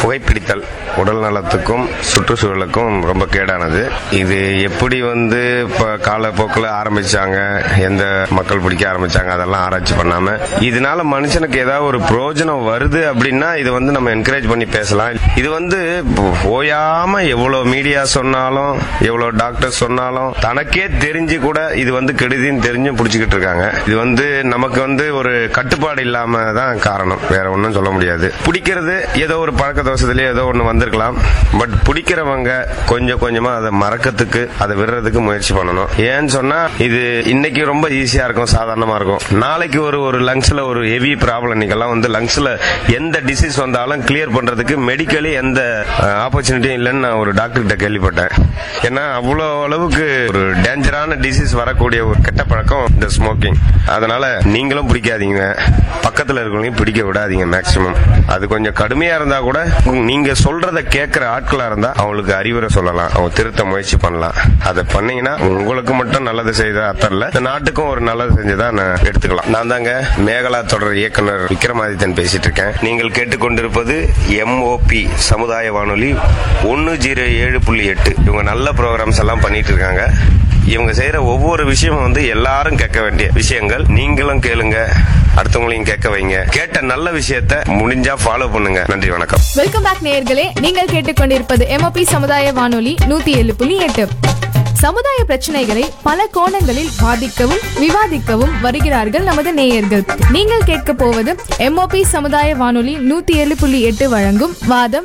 புகைப்பிடித்தல் உடல் நலத்துக்கும் சுற்றுச்சூழலுக்கும் ரொம்ப கேடானது இது எப்படி வந்து இப்போ காலப்போக்கில் ஆரம்பிச்சாங்க எந்த மக்கள் பிடிக்க ஆரம்பிச்சாங்க அதெல்லாம் ஆராய்ச்சி பண்ணாம இதனால மனுஷனுக்கு ஏதாவது ஒரு பிரயோஜனம் வருது அப்படின்னா இது வந்து நம்ம என்கரேஜ் பண்ணி பேசலாம் இது வந்து ஓயாம எவ்வளவு மீடியா சொன்னாலும் எவ்வளவு டாக்டர் சொன்னாலும் தனக்கே தெரிஞ்சு கூட இது வந்து கெடுதின்னு தெரிஞ்சும் பிடிச்சிக்கிட்டு இருக்காங்க இது வந்து நமக்கு வந்து ஒரு கட்டுப்பாடு இல்லாம தான் காரணம் வேற ஒன்றும் சொல்ல முடியாது பிடிக்கிறது ஏதோ ஒரு பழக்க தோஷத்திலே ஏதோ ஒன்று வந்திருக்கலாம் பட் பிடிக்கிறவங்க கொஞ்சம் கொஞ்சமா அதை மறக்கத்துக்கு அதை விடுறதுக்கு முயற்சி பண்ணணும் ஏன்னு சொன்னா இது இன்னைக்கு ரொம்ப ஈஸியா இருக்கும் சாதாரணமா இருக்கும் நாளைக்கு ஒரு ஒரு லங்ஸ்ல ஒரு ஹெவி ப்ராப்ளம் இன்னைக்கெல்லாம் வந்து லங்ஸ்ல எந்த டிசீஸ் வந்தாலும் கிளியர் பண்றதுக்கு மெடிக்கலி எந்த ஆப்பர்ச்சுனிட்டியும் இல்லைன்னு நான் ஒரு டாக்டர் கிட்ட கேள்விப்பட்டேன் ஏன்னா அவ்வளோ அளவுக்கு ஒரு டேஞ்சரான டிசீஸ் வரக்கூடிய ஒரு கெட்ட பழக்கம் இந்த ஸ்மோக்கிங் அதனால நீங்களும் பிடிக்காதீங்க பக்கத்துல இருக்கவங்களையும் பிடிக்க விடாதீங்க மேக்சிமம் அது கொஞ்சம் கடுமையா இருந்தா கூட நீங்க சொல்றத கேட்கிற ஆட்களா இருந்தா அவங்களுக்கு அறிவுரை சொல்லலாம் அவங்க திருத்த முயற்சி பண்ணலாம் அதை பண்ணீங்கன்னா உங்களுக்கு மட்டும் நல்லது செய்த அத்தரில் இந்த நாட்டுக்கும் ஒரு நல்லது செஞ்சதா நான் எடுத்துக்கலாம் நான் தாங்க மேகலா தொடர் இயக்குனர் விக்ரமாதித்தன் பேசிட்டு இருக்கேன் நீங்கள் கேட்டுக்கொண்டிருப்பது எம்ஓபி சமுதாய வானொலி ஒன்னு ஜீரோ ஏழு புள்ளி எட்டு இவங்க நல்ல ப்ரோக்ராம்ஸ் எல்லாம் பண்ணிட்டு இருக்காங்க இவங்க செய்யற ஒவ்வொரு விஷயமும் வந்து எல்லாரும் கேட்க வேண்டிய விஷயங்கள் நீங்களும் கேளுங்க அடுத்தவங்களையும் கேட்க வைங்க கேட்ட நல்ல விஷயத்த முடிஞ்சா ஃபாலோ பண்ணுங்க நன்றி வணக்கம் வெல்கம் பேக் நேயர்களே நீங்கள் கேட்டுக்கொண்டிருப்பது எம்ஓபி சமுதாய வானொலி நூத்தி ஏழு புள்ளி எட்டு சமுதாய பிரச்சனைகளை பல கோணங்களில் வாதிக்கவும் விவாதிக்கவும் வருகிறார்கள் நமது நேயர்கள் நீங்கள் கேட்க போவது எம்ஓபி சமுதாய வானொலி நூத்தி ஏழு புள்ளி எட்டு வழங்கும் வாதம்